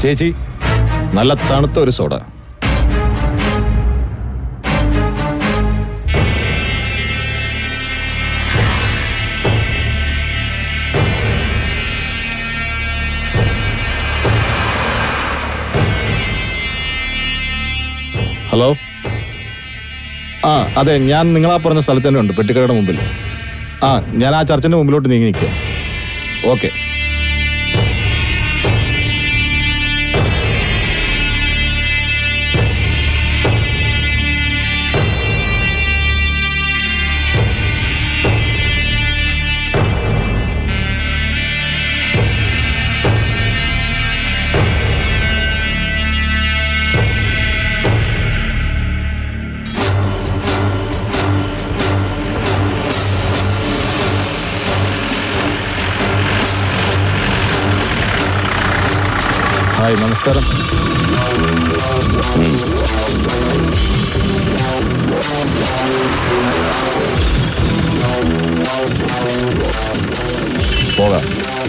ചേച്ചി നല്ല തണുത്ത ഒരു സോഡ ഹലോ ആ അതെ ഞാൻ നിങ്ങളാ പറഞ്ഞ സ്ഥലത്ത് തന്നെ ഉണ്ട് പെട്ടിക്കടയുടെ മുമ്പിൽ ആ ഞാൻ ആ ചർച്ചിന്റെ മുമ്പിലോട്ട് നീങ്ങി നിൽക്കുക ഓക്കെ ഹായ് നമസ്കാരം പോകാം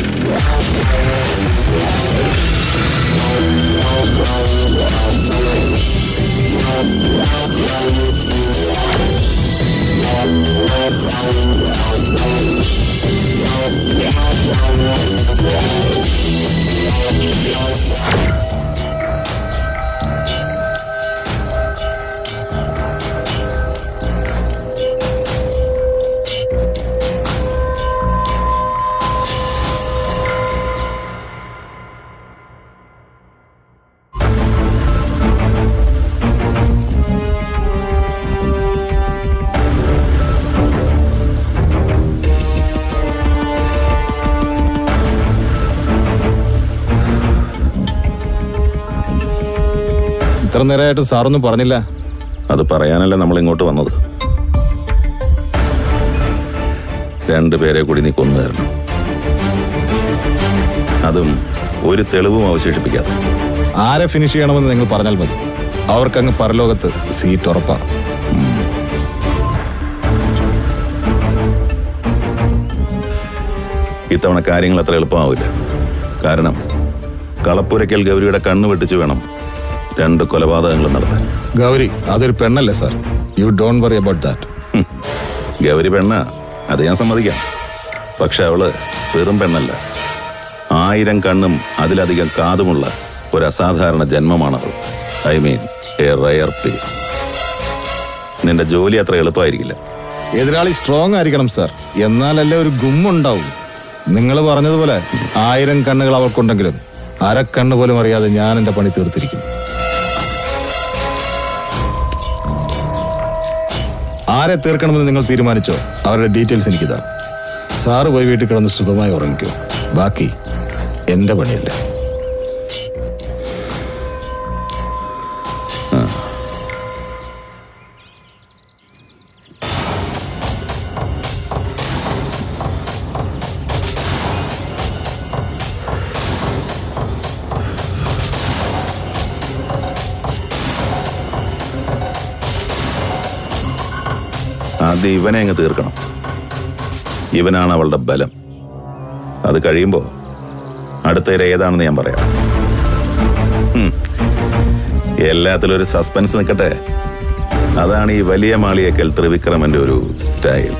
ഇത്ര നേരമായിട്ട് സാറൊന്നും പറഞ്ഞില്ല അത് പറയാനല്ല നമ്മൾ ഇങ്ങോട്ട് വന്നത് രണ്ടുപേരെ കൂടി നീ കൊന്നു തരണം അതും ഒരു തെളിവും അവശേഷിപ്പിക്കാതെ ആരെ ഫിനിഷ് ചെയ്യണമെന്ന് നിങ്ങൾ പറഞ്ഞാൽ മതി അവർക്കങ്ങ് പരലോകത്ത് സീറ്റ് ഉറപ്പാണ് ഇത്തവണ കാര്യങ്ങൾ അത്ര എളുപ്പമാവില്ല കാരണം കളപ്പുരയ്ക്കൽ ഗൗരിയുടെ കണ്ണു വെട്ടിച്ചു വേണം രണ്ട് കൊലപാതകങ്ങൾ നടത്താൻ ഗൗരി അതൊരു പെണ്ണല്ലേ sir you don't worry about that hmm. Gauri പെണ്ണ അത് ഞാൻ സമ്മതിക്കാം പക്ഷെ അവള് വെറും പെണ്ണല്ല ആയിരം കണ്ണും അതിലധികം കാതുമുള്ള ഒരു അസാധാരണ ജന്മമാണ് അവൾ I mean a rare piece നിന്റെ ജോലി അത്ര എളുപ്പമായിരിക്കില്ല എതിരാളി സ്ട്രോങ് ആയിരിക്കണം സാർ എന്നാലല്ലേ ഒരു ഗുമ്മുണ്ടാവും നിങ്ങൾ പറഞ്ഞതുപോലെ ആയിരം കണ്ണുകൾ അവർക്കുണ്ടെങ്കിലും അരക്കണ്ണ് പോലും അറിയാതെ ഞാൻ എന്റെ പണി തീർത്തിരിക്കും ആരെ തീർക്കണമെന്ന് നിങ്ങൾ തീരുമാനിച്ചോ അവരുടെ ഡീറ്റെയിൽസ് എനിക്കിതാ സാറ് പോയി വീട്ടിൽ കിടന്ന് സുഖമായി ഉറങ്ങിക്കോ ബാക്കി എന്റെ പണിയല്ലേ ആദ്യം ഇവനെ അങ്ങ് തീർക്കണം ഇവനാണ് അവളുടെ ബലം അത് കഴിയുമ്പോൾ അടുത്ത ഇര ഏതാണെന്ന് ഞാൻ പറയാം ഹും. എല്ലാത്തിലും ഒരു സസ്പെൻസ് നിൽക്കട്ടെ അതാണ് ഈ വലിയ മാളിയേക്കൽ ത്രിവിക്രമന്റെ ഒരു സ്റ്റൈൽ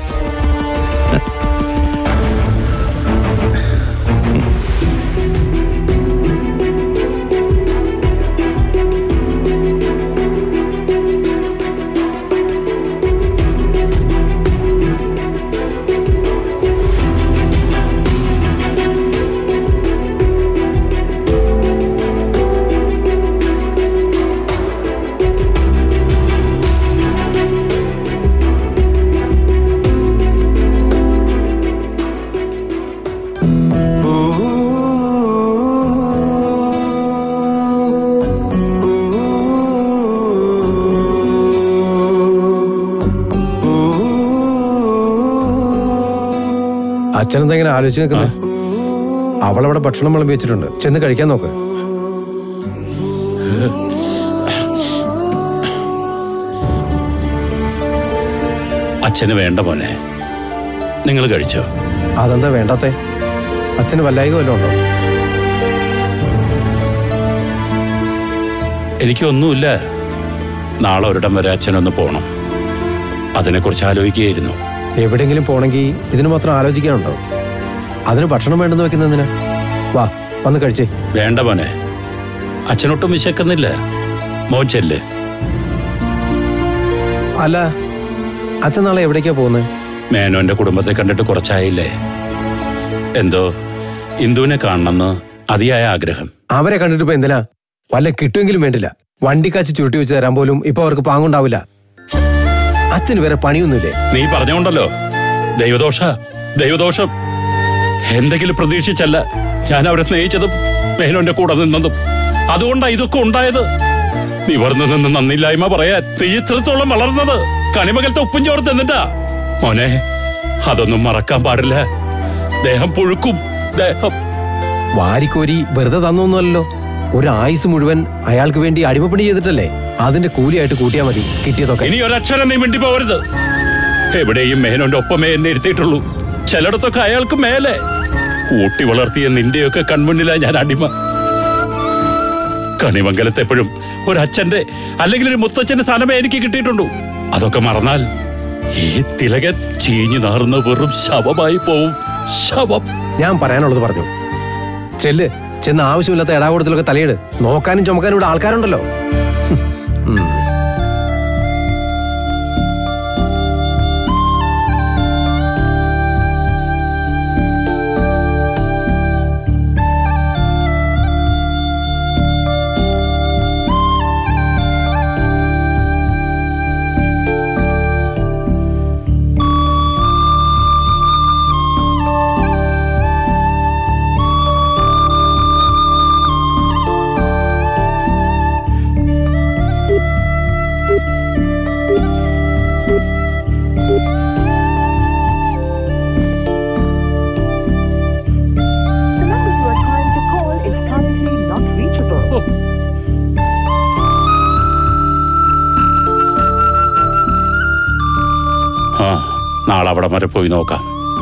അച്ഛനെന്താ ഇങ്ങനെ ആലോചിച്ച് നിൽക്കുന്നത് അവളവിടെ ഭക്ഷണം വിളമ്പി വെച്ചിട്ടുണ്ട് ചെന്ന് കഴിക്കാൻ നോക്ക് അച്ഛന് വേണ്ട മോനെ നിങ്ങൾ കഴിച്ചോ അതെന്താ വേണ്ടാത്തെ അച്ഛന് വല്ലായിക വല്ലതും ഉണ്ടോ എനിക്കൊന്നുമില്ല നാളെ ഒരിടം വരെ അച്ഛനൊന്ന് പോണം അതിനെക്കുറിച്ച് ആലോചിക്കുകയായിരുന്നു എവിടെയെങ്കിലും പോണെങ്കിൽ ഇതിന് മാത്രം ആലോചിക്കാനുണ്ടോ അതിന് ഭക്ഷണം വേണ്ടെന്ന് വെക്കുന്നതിന് വാ വന്ന് കഴിച്ചേ വേണ്ട മോനെ അച്ഛനൊട്ടും വിശക്കുന്നില്ല മോൻ ചെല്ല് അല്ല അച്ഛൻ നാളെ എവിടേക്കാ പോകുന്നത് മേനോന്റെ കുടുംബത്തെ കണ്ടിട്ട് കുറച്ചായില്ലേ എന്തോ ഇന്ദുവിനെ കാണണമെന്ന് അതിയായ ആഗ്രഹം അവരെ കണ്ടിട്ട് ഇപ്പൊ എന്തിനാ വല്ല കിട്ടുമെങ്കിലും വേണ്ടില്ല വണ്ടിക്കാച്ച് ചുരുട്ടി വെച്ച് തരാൻ പോലും ഇപ്പൊ അവർക്ക് പാങ്ങുണ്ടാവില്ല അച്ഛന് വേറെ പണിയൊന്നുമില്ലേ നീ പറഞ്ഞോണ്ടല്ലോ ദൈവദോഷ ദൈവദോഷം എന്തെങ്കിലും പ്രതീക്ഷിച്ചല്ല ഞാൻ അവരെ സ്നേഹിച്ചതും മേനോന്റെ കൂടെ നിന്നതും അതുകൊണ്ടാ ഇതൊക്കെ ഉണ്ടായത് നിവർന്നു നിന്ന് നന്ദില്ലായ്മ പറയാൻ നീ ഇത്രത്തോളം വളർന്നത് കണിമകലത്തെ ഉപ്പും ചോറ് തിന്നിട്ടാ മോനെ അതൊന്നും മറക്കാൻ പാടില്ല ദേഹം പുഴുക്കും ദേഹം വാരിക്കോരി വെറുതെ തന്നൊന്നുമല്ലോ ഒരു ആയുസ് മുഴുവൻ അയാൾക്ക് വേണ്ടി അടിമപ്പണി ചെയ്തിട്ടല്ലേ അതിന്റെ കൂലിയായിട്ട് കൂട്ടിയാ മതി കിട്ടിയതൊക്കെ ഇനി ഒരക്ഷരം നീ മിണ്ടി പോകരുത് എവിടെയും മേനോന്റെ ഒപ്പമേ എന്നെ ഇരുത്തിയിട്ടുള്ളൂ ചിലയിടത്തൊക്കെ അയാൾക്ക് മേലെ ഊട്ടി വളർത്തിയ നിന്റെയൊക്കെ കൺമുന്നിലാ ഞാൻ അടിമ കണിമംഗലത്ത് എപ്പോഴും ഒരു അച്ഛന്റെ അല്ലെങ്കിൽ ഒരു മുത്തച്ഛന്റെ സ്ഥാനമേ എനിക്ക് കിട്ടിയിട്ടുള്ളൂ അതൊക്കെ മറന്നാൽ ഈ തിലകൻ ചീഞ്ഞു നാറുന്ന വെറും ശവമായി പോവും ശവം ഞാൻ പറയാനുള്ളത് പറഞ്ഞു ചെല്ല് ചെന്ന് ആവശ്യമില്ലാത്ത ഇടാകൂടത്തിലൊക്കെ തലയിട് നോക്കാനും ചുമക്കാനും ഇവിടെ ആൾക്കാരുണ്ടല്ലോ ഉം. The number you are trying to call is currently not reachable. ആ നാളെ അവിടെ വരെ പോയി നോക്കാം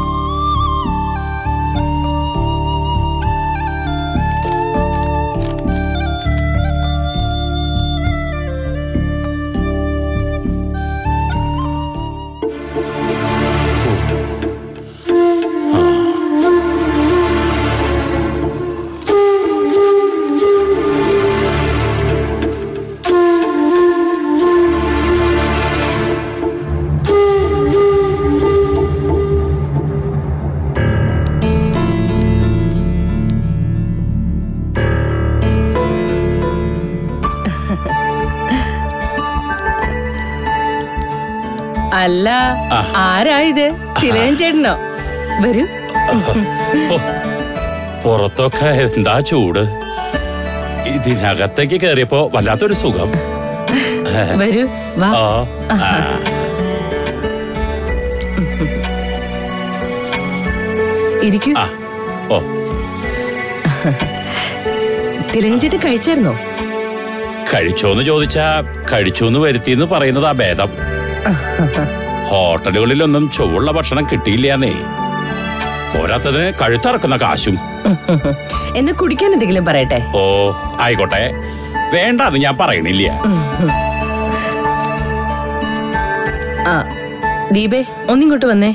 അല്ല ആരാ ഇത് തിലകൻ ചേട്ടനോ വരൂ ഓ, പുറത്തൊക്കെ എന്താ ചൂട് ഇതിനകത്തേക്ക് കയറിയപ്പോ വല്ലാത്തൊരു സുഖം വരൂ വാ ആ ആ. ഇരിക്കൂ ആ ഓ തിലകൻ ചേട്ടൻ കഴിച്ചായിരുന്നോ കഴിച്ചോന്ന് ചോദിച്ചാ കഴിച്ചോന്ന് വരുത്തിന്ന് പറയുന്നതാ ഭേദം ഹോട്ടലുകളിലൊന്നും ചൊവ്വുള്ള ഭക്ഷണം കിട്ടിയില്ലാന്നേ പോരാത്തതിന് കഴുത്തറക്കുന്ന കാശും എന്നെ കുടിക്കാൻ എന്തെങ്കിലും പറയട്ടെ ഓ ആയിക്കോട്ടെ വേണ്ടാന്ന് ഞാൻ പറയണില്ല ആ ദീപേ ഒന്നിങ്ങോട്ട് വന്നേ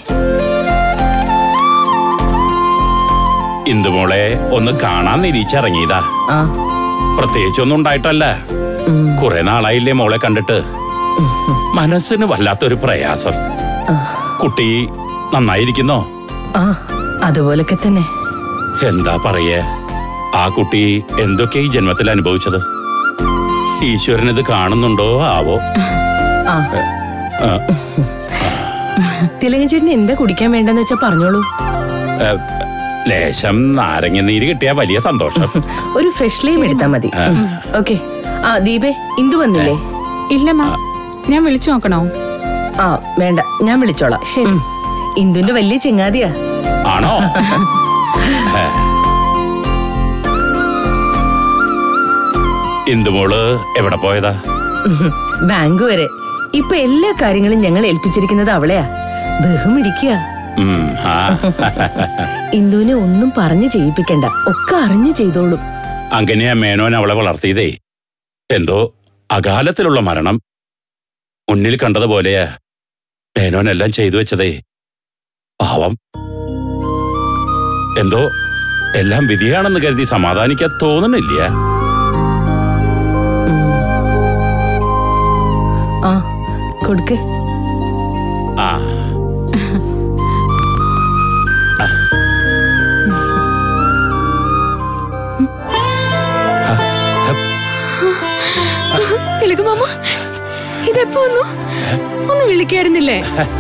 ഇന്ദുമോളെ ഒന്ന് കാണാൻ നിരീച്ചിറങ്ങിയതാ ആ പ്രത്യേകിച്ചൊന്നും ഉണ്ടായിട്ടല്ല കുറെ നാളായില്ലേ മോളെ കണ്ടിട്ട് മനസ്സിന് വല്ലാത്തൊരു പ്രയാസം കുട്ടി നന്നായിരിക്കുന്നോ ആ അതുപോലൊക്കെ തന്നെ എന്താ പറയേ ആ കുട്ടി എന്തൊക്കെ ഈ ജന്മത്തിൽ അനുഭവിച്ചത് ഈശ്വരൻ ഇത് കാണുന്നുണ്ടോ ആവോ ആ ആ, തിലകൻ ചേട്ടന് എന്താ കുടിക്കാൻ വേണ്ടെന്ന് വെച്ചാ പറഞ്ഞോളൂ ഏ, ലേശം നാരങ്ങ നീര് കിട്ടിയ വലിയ സന്തോഷം ഒരു ഫ്രഷ് ലൈം എടുത്താ മതി ഓക്കെ ആ ദീപേ ഇന്ദു വന്നില്ലേ ഇല്ലമ്മ ഞാൻ വിളിച്ചു നോക്കണോ ആ വേണ്ട ഞാൻ വിളിച്ചോളാം ശരി ഇന്ദുന്റെ വലിയ ചെങ്ങാതിയാ ആണോ ഏ. ഇന്ദുമോള് എവിടെ പോയതാ ബാങ്ക് വരെ ഇപ്പൊ എല്ലാ കാര്യങ്ങളും ഞങ്ങൾ ഏൽപ്പിച്ചിരിക്കുന്നത് അവളെയാ ബഹുമിടിക്കുക ഉം, ആ. ഇന്ദുവിനെ ഒന്നും പറഞ്ഞു ചെയ്യിപ്പിക്കണ്ട ഒക്കെ അറിഞ്ഞു ചെയ്തോളും അങ്ങനെയാ മേനോൻ അവളെ വളർത്തിയതേ എന്തോ അകാലത്തിലുള്ള മരണം മുന്നിൽ കണ്ടതുപോലെയാ മേനോനെല്ലാം ചെയ്തു വെച്ചതേ പാവം എന്തോ എല്ലാം വിധിയാണെന്ന് കരുതി സമാധാനിക്കാൻ തോന്നുന്നില്ല ആ കൊടുക്ക് ആ തിലക് മാമ ഇതെപ്പോ വന്നു ഒന്ന് വിളിക്കായിരുന്നില്ലേ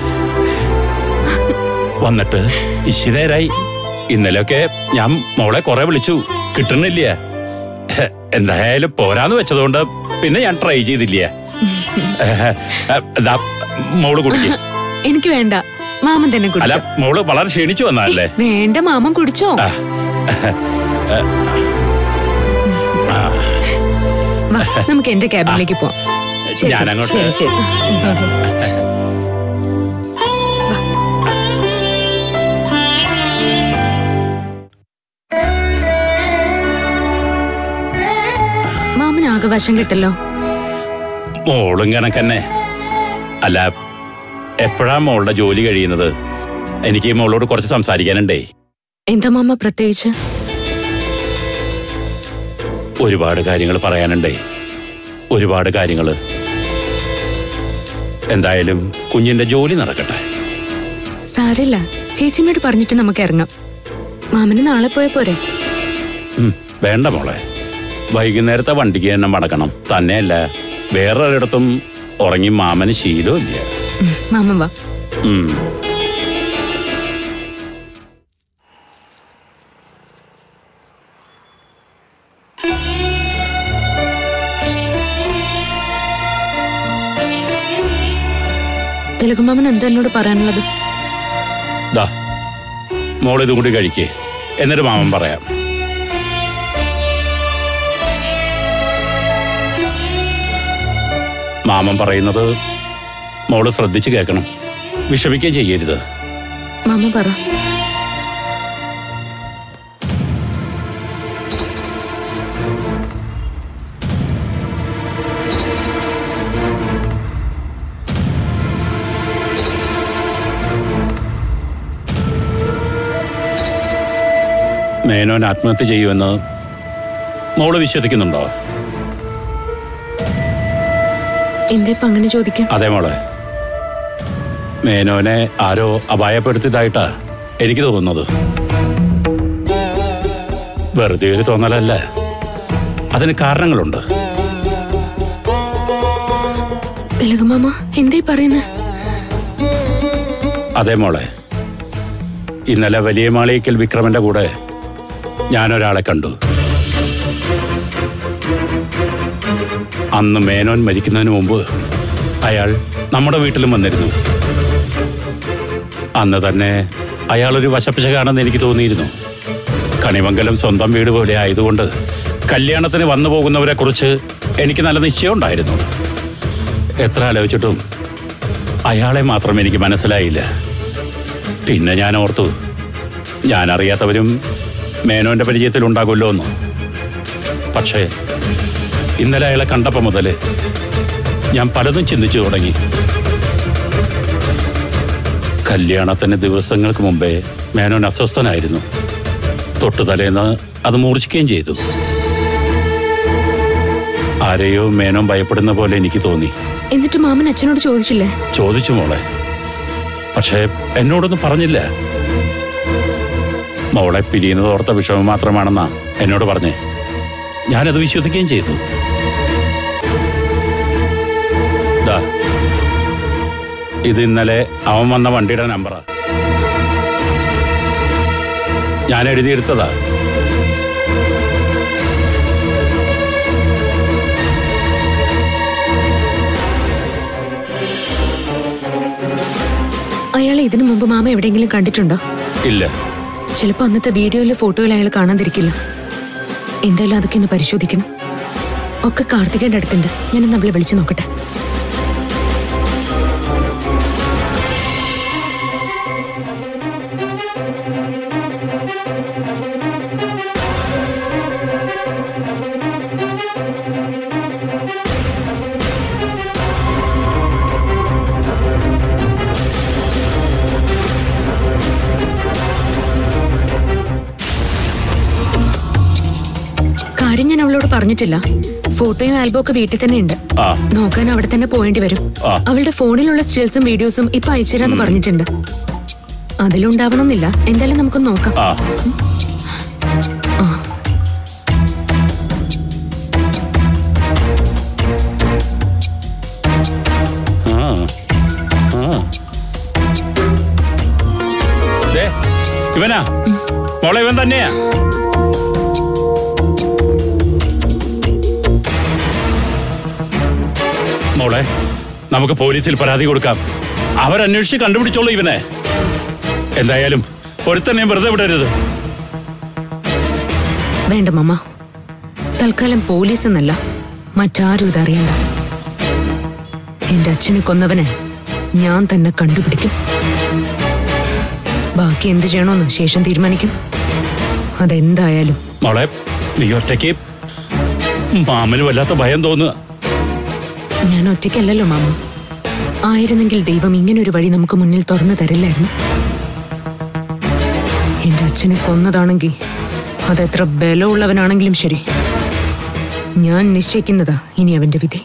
വന്നിട്ട് ഇശിനേരായി ഇന്നലെയൊക്കെ ഞാൻ മോളെ കുറെ വിളിച്ചു കിട്ടണില്ല ഹെ, എന്തായാലും പോരാന്ന് വെച്ചതുകൊണ്ട് പിന്നെ ഞാൻ ട്രൈ ചെയ്തില്ല ഏഹ്, ദാ, മോള് കുടിക്കും എനിക്ക് വേണ്ട മാമൻ തന്നെ അല്ല കുടിച്ചോ മോള് വളരെ ക്ഷീണിച്ചു വന്നതല്ലേ വേണ്ട മാമൻ കുടിച്ചോ ആ, വാ നമുക്ക് എന്റെ ക്യാബിനിലേക്ക് പോവാം ശരി, ഞാനങ്ങോട്ട് ശരി ശരി മാമൻ ആകവശം കിട്ടല്ലോ മോളും കണക്കന്നെ അല്ല എപ്പോഴാ മോളുടെ ജോലി കഴിയുന്നത് എനിക്ക് മോളോട് കുറച്ച് സംസാരിക്കാനുണ്ടേ എന്താ മാമ പ്രത്യേകിച്ച് ഒരുപാട് കാര്യങ്ങൾ പറയാനുണ്ടേ ഒരുപാട് കാര്യങ്ങൾ എന്തായാലും കുഞ്ഞിന്റെ ജോലി നടക്കട്ടെ സാരില്ല ചേച്ചിമ്മയോട് പറഞ്ഞിട്ട് നമുക്ക് ഇറങ്ങാം മാമന് നാളെ പോയ പോരെ ഉം, വേണ്ട മോളെ വൈകുന്നേരത്തെ വണ്ടിക്ക് തന്നെ മടക്കണം തന്നെയല്ല വേറൊരിടത്തും ഉറങ്ങി മാമന് ശീലമില്ല ഉം, മാമൻ വാ ഉം. തെലുഗു മാമൻ എന്താ എന്നോട് പറയാനുള്ളത് ദാ മോളിതും കൂടി കഴിക്കേ എന്നിട്ട് മാമൻ പറയാം മാമൻ പറയുന്നത് മോള് ശ്രദ്ധിച്ചു കേൾക്കണം വിഷമിക്കുകയും ചെയ്യരുത് മാമ പറ മേനോൻ ആത്മഹത്യ ചെയ്യുമെന്ന് മോള് വിശ്വസിക്കുന്നുണ്ടോ എന്താ ഇപ്പൊ അങ്ങനെ ചോദിക്കാം അതെ മോളെ മേനോനെ ആരോ അപായപ്പെടുത്തിയതായിട്ടാ എനിക്ക് തോന്നുന്നത് വെറുതെ ഒരു തോന്നലല്ല അതിന് കാരണങ്ങളുണ്ട് തെലുഗു മാമ എന്തേ പറയുന്നത് അതെ മോളെ ഇന്നലെ വലിയ മാളികക്കൽ വിക്രമന്റെ കൂടെ ഞാനൊരാളെ കണ്ടു അന്ന് മേനോൻ മരിക്കുന്നതിന് മുമ്പ് അയാൾ നമ്മുടെ വീട്ടിലും വന്നിരുന്നു അന്ന് തന്നെ അയാൾ ഒരു വശപ്പിശകാണെന്ന് എനിക്ക് തോന്നിയിരുന്നു കണിമംഗലം സ്വന്തം വീട് പോലെ ആയതുകൊണ്ട് കല്യാണത്തിന് വന്നു പോകുന്നവരെ കുറിച്ച് എനിക്ക് നല്ല നിശ്ചയം ഉണ്ടായിരുന്നു എത്ര ആലോചിച്ചിട്ടും അയാളെ മാത്രം എനിക്ക് മനസ്സിലായില്ല പിന്നെ ഞാൻ ഓർത്തു ഞാൻ അറിയാത്തവരും മേനോന്റെ പരിചയത്തിൽ ഉണ്ടാകുമല്ലോ എന്ന് പക്ഷേ ഇന്നലെ അയാളെ കണ്ടപ്പോൾ മുതൽ ഞാൻ പലതും ചിന്തിച്ചു തുടങ്ങി കല്യാണത്തിന് ദിവസങ്ങൾക്ക് മുമ്പേ മേനോൻ അസ്വസ്ഥനായിരുന്നു തൊട്ടു തലേന്ന് അത് മൂർച്ഛിക്കുകയും ചെയ്തു ആരെയോ മേനോൻ ഭയപ്പെടുന്ന പോലെ എനിക്ക് തോന്നി എന്നിട്ട് മാമൻ അച്ഛനോട് ചോദിച്ചില്ലേ ചോദിച്ചു മോളെ പക്ഷേ എന്നോടൊന്നും പറഞ്ഞില്ല മോളെ പിരിയുന്നത് ഓർത്ത വിഷമം മാത്രമാണെന്നാ എന്നോട് പറഞ്ഞേ ഞാനത് വിശ്വസിക്കുകയും ചെയ്തു ദാ, ഇത് ഇന്നലെ അവൻ വന്ന വണ്ടിയുടെ നമ്പറാ ഞാൻ എഴുതിയെടുത്തതാ അയാളെ ഇതിനു മുമ്പ് മാമ എവിടെയെങ്കിലും കണ്ടിട്ടുണ്ടോ ഇല്ല ചിലപ്പോ അന്നത്തെ വീഡിയോയിലെ ഫോട്ടോയിൽ അയാൾ കാണാതിരിക്കില്ല എന്തായാലും അതൊക്കെ ഒന്ന് പരിശോധിക്കണം ഒക്കെ കാർത്തികയുടെ അടുത്തുണ്ട് ഞാനൊന്ന് അവളെ വിളിച്ചു നോക്കട്ടെ കാര്യം ഞാൻ അവളോട് പറഞ്ഞിട്ടില്ല ഫോട്ടോയും ആൽബവും ഒക്കെ വീട്ടിൽ തന്നെ ഉണ്ട് ആ. നോക്കാൻ അവിടെ തന്നെ പോയേണ്ടി വരും ആ. അവളുടെ ഫോണിലുള്ള സ്റ്റിൽസും വീഡിയോസും ഇപ്പൊ അയച്ചുതരാന്ന് പറഞ്ഞിട്ടുണ്ട് അതിലുണ്ടാവണമെന്നില്ല എന്തായാലും നമുക്കൊന്ന് നോക്കാം ആ ആ ആ ദേ, ഇവനാ മോളെ ഇവൻ തന്നെയാ മോളെ നമുക്ക് പോലീസിൽ പരാതി കൊടുക്കാം അവരന്വേഷിച്ച് കണ്ടുപിടിച്ചോളൂ ഇവനെ എന്തായാലും ഒരുത്തനെയും വെറുതെ വിടരുത് വേണ്ട മമ്മ തൽക്കാലം പോലീസ് എന്നല്ല മറ്റാരും ഇതറിയണ്ട എന്റെ അച്ഛനെ കൊന്നവനെ ഞാൻ തന്നെ കണ്ടുപിടിക്കും ബാക്കി എന്ത് ചെയ്യണമെന്ന് ശേഷം തീരുമാനിക്കും അതെന്തായാലും മോളെ നീ ഒറ്റയ്ക്ക് മാമന് വല്ലാത്ത ഭയം തോന്നുക ഞാൻ ഒറ്റയ്ക്കല്ലല്ലോ മാമ ആയിരുന്നെങ്കിൽ ദൈവം ഇങ്ങനൊരു വഴി നമുക്ക് മുന്നിൽ തുറന്നു തരില്ലായിരുന്നു എന്റെ അച്ഛനെ കൊന്നതാണെങ്കിൽ അതെത്ര ബലമുള്ളവനാണെങ്കിലും ശരി ഞാൻ നിശ്ചയിക്കുന്നതാ ഇനി അവന്റെ വിധി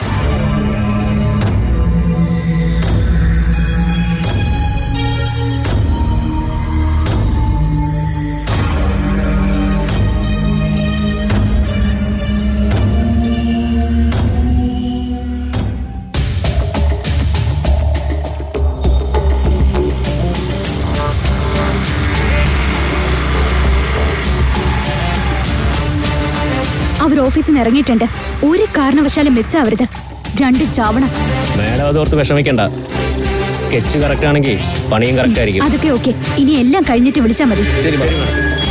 അവർ ഓഫീസിൽ നിന്ന് ഇറങ്ങിയിട്ടുണ്ട് ഒരു കാരണവശാലും മിസ്സാവരുത് രണ്ട് ചാവണം മേഡം അതോർത്ത് വിഷമിക്കണ്ട സ്കെച്ച് കറക്റ്റ് ആണെങ്കിൽ പണിയും കറക്റ്റ് ആയിരിക്കും അതൊക്കെ ഓക്കെ ഇനി എല്ലാം കഴിഞ്ഞിട്ട് വിളിച്ചാൽ മതി ശരി മേഡം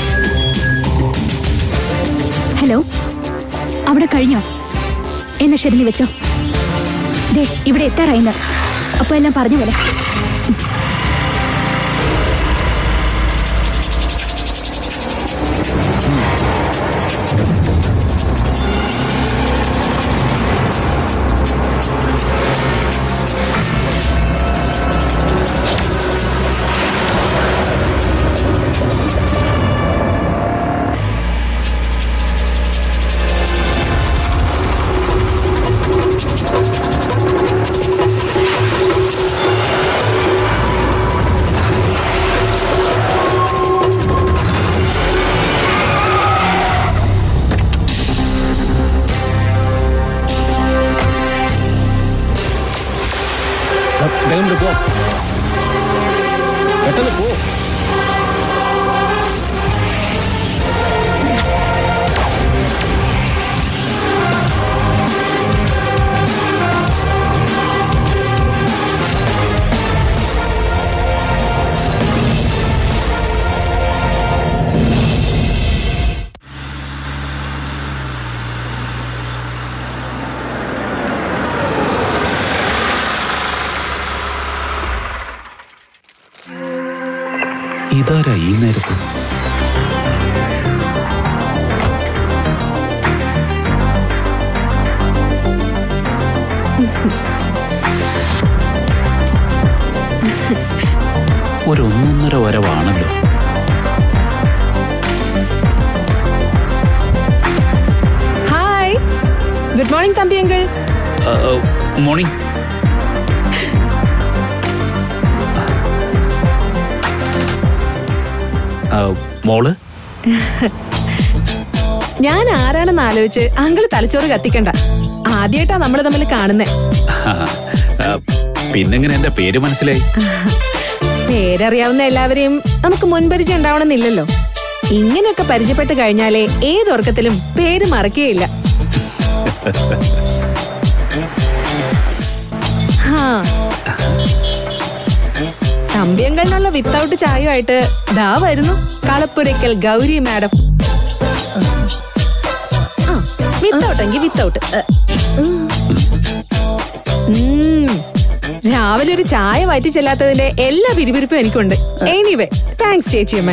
ഹലോ അവിടെ കഴിഞ്ഞോ എന്നാ ശരി നീ വെച്ചോ ദേ ഇവിടെ എത്താറായിന്ന് അപ്പൊ എല്ലാം പറഞ്ഞു പോലെ വേഗം വിട്, പോ പെട്ടെന്ന് പോ ഇതാരാ ഈ നേരത്ത് ഒരു ഒന്നൊന്നര വരവാണല്ലോ hi good morning Thampi uncle morning മോള് ഞാൻ ആരാണെന്ന് ആലോചിച്ച് അങ്കിള് തലച്ചോറ് കത്തിക്കണ്ട ആദ്യമായിട്ടാ നമ്മൾ തമ്മിൽ കാണുന്നേ പിന്നെങ്ങനെ എന്റെ പേര് മനസ്സിലായി പേരറിയാവുന്ന എല്ലാവരെയും നമുക്ക് മുൻപരിചയം ഉണ്ടാവണമെന്നില്ലല്ലോ ഇങ്ങനെയൊക്കെ പരിചയപ്പെട്ട് കഴിഞ്ഞാലേ ഏതൊർക്കത്തിലും പേര് മറക്കുകയില്ല ഹാ. തമ്പിയങ്കളിനുള്ള വിത്തൗട്ട് ചായയുമായിട്ട് ദാ വരുന്നു കളപ്പുരയ്ക്കൽ ഗൗരി മാഡം ആ വിത്തൗട്ടെങ്കിൽ വിത്തൗട്ട് രാവിലെ ഒരു ചായ മാറ്റി ചെല്ലാത്തതിന്റെ എല്ലാ പിരിപിരിപ്പും എനിക്കുണ്ട് എനിവേ താങ്ക്സ് ചേച്ചിയമ്മ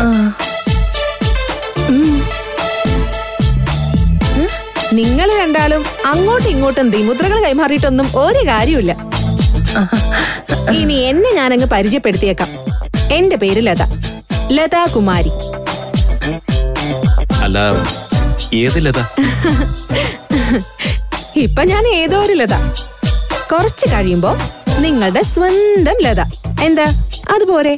നിങ്ങൾ രണ്ടാളും അങ്ങോട്ടും ഇങ്ങോട്ടും ദിമുദ്രകൾ കൈമാറിയിട്ടൊന്നും ഒരു കാര്യമില്ല ഇനി എന്നെ ഞാനങ്ങ് പരിചയപ്പെടുത്തിയേക്കാം എന്റെ പേര് ലത ലതാ കുമാരി അല്ല ഏത് ലത ഇപ്പൊ ഞാൻ ഏതോ ഒരു ലത കുറച്ച് കഴിയുമ്പോ നിങ്ങളുടെ സ്വന്തം ലത എന്താ അതുപോരെ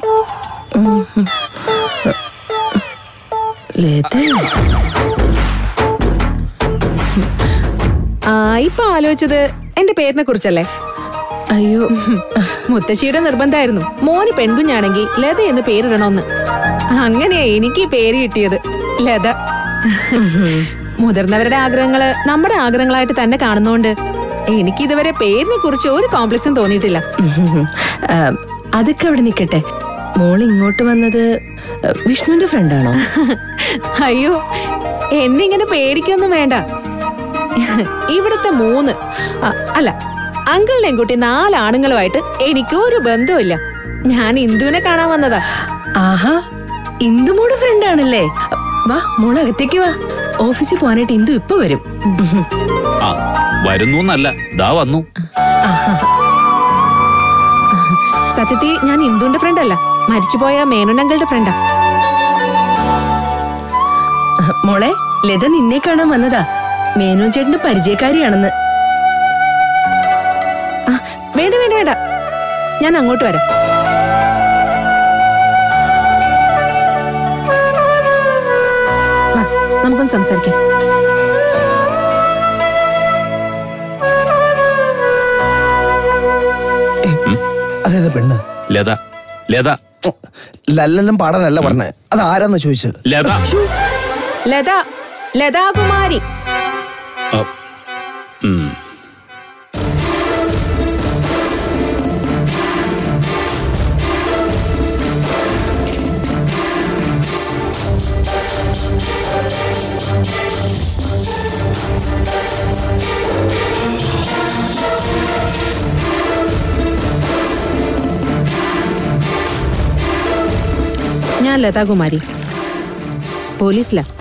ആ ഇപ്പൊ ആലോചിച്ചത് എന്റെ പേരിനെ കുറിച്ചല്ലേ അയ്യോ മുത്തശ്ശിയുടെ നിർബന്ധമായിരുന്നു മോന് പെൺകുഞ്ഞാണെങ്കിൽ ലത എന്ന് പേരിടണമെന്ന് അങ്ങനെയാ എനിക്ക് ഈ പേര് കിട്ടിയത് ലത മുതിർന്നവരുടെ ആഗ്രഹങ്ങള് നമ്മുടെ ആഗ്രഹങ്ങളായിട്ട് തന്നെ കാണുന്നോണ്ട് എനിക്ക് ഇതുവരെ പേരിനെ കുറിച്ച് ഒരു കോംപ്ലക്സും തോന്നിയിട്ടില്ല ആ, അതൊക്കെ അവിടെ നിൽക്കട്ടെ മോൾ ഇങ്ങോട്ട് വന്നത് ആ, വിഷ്ണുവിന്റെ ഫ്രണ്ടാണോ അയ്യോ എന്നെ ഇങ്ങനെ പേടിക്കൊന്നും വേണ്ട ഇവിടുത്തെ മൂന്ന് ആ, അല്ല അങ്കിളിനെയും കുട്ടി നാല് ആണുങ്ങളുമായിട്ട് എനിക്ക് ഒരു ബന്ധവുമില്ല ഞാൻ ഇന്ദുവിനെ കാണാൻ വന്നതാ ആഹാ ഇന്ദുമോട് ഫ്രണ്ടാണല്ലേ വാ മോൾ അകത്തേക്ക് വാ ഓഫീസിൽ പോകാനായിട്ട് ഇന്ദു ഇപ്പൊ വരും ആ വരുന്നു എന്നല്ല ദാ വന്നു സത്യത്തിൽ ഞാൻ ഇന്ദുവിന്റെ ഫ്രണ്ട് അല്ല മരിച്ചുപോയ മേനോൻ അങ്കിളുടെ ഫ്രണ്ടാ മോളെ ലത നിന്നെ കാണാൻ വന്നതാ മേനോൻ ചേട്ടന്റെ പരിചയക്കാരിയാണെന്ന് ആ, വേണ്ട വേണ്ട വേണ്ട ഞാൻ അങ്ങോട്ട് വരാം വാ, നമുക്കൊന്ന് സംസാരിക്കാം അതേതാ പെണ്ണ് ലത ലത ലല്ലെല്ലാം പാടാനല്ല പറഞ്ഞേ അത് ആരാന്ന് ചോദിച്ചത് ലത ലത ലതാകുമാരി ആ, ഉം. ഞാൻ ലതാകുമാരി പോലീസിലാ